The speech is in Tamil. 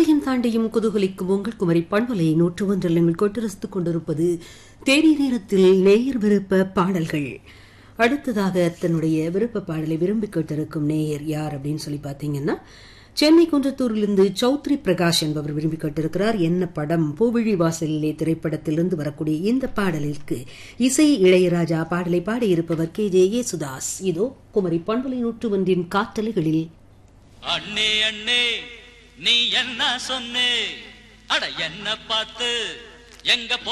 திசையும் தாண்டியும் குதூகலிக்கும் உங்கள் குமரி பண்பலை நூற்று ஒன்றில் நீங்கள் கொட்டரசித்துக் கொண்டிருப்பது தேனி நேரத்தில் நேயர் விருப்ப பாடல்கள் அடுத்ததாக தன்னுடைய விருப்ப பாடலை விரும்பி கேட்டிருக்கும் நேயர் யார் அப்படின்னு சொல்லி பார்த்தீங்கன்னா சென்னை குன்றத்தூரிலிருந்து சௌத்ரி பிரகாஷ் என்பவர் விரும்பி கேட்டிருக்கிறார் என்ன படம் பூவிழி வாசலிலே திரைப்படத்திலிருந்து வரக்கூடிய இந்த பாடலிற்கு இசை இளையராஜா பாடலை பாடியிருப்பவர் கே ஜே யேசுதாஸ் இதோ குமரி பண்பலை நூற்று ஒன்றின் காற்றலைகளில் அண்ணே அண்ணே நீ என்ன சொன்னே அட என்ன பார்த்து எங்க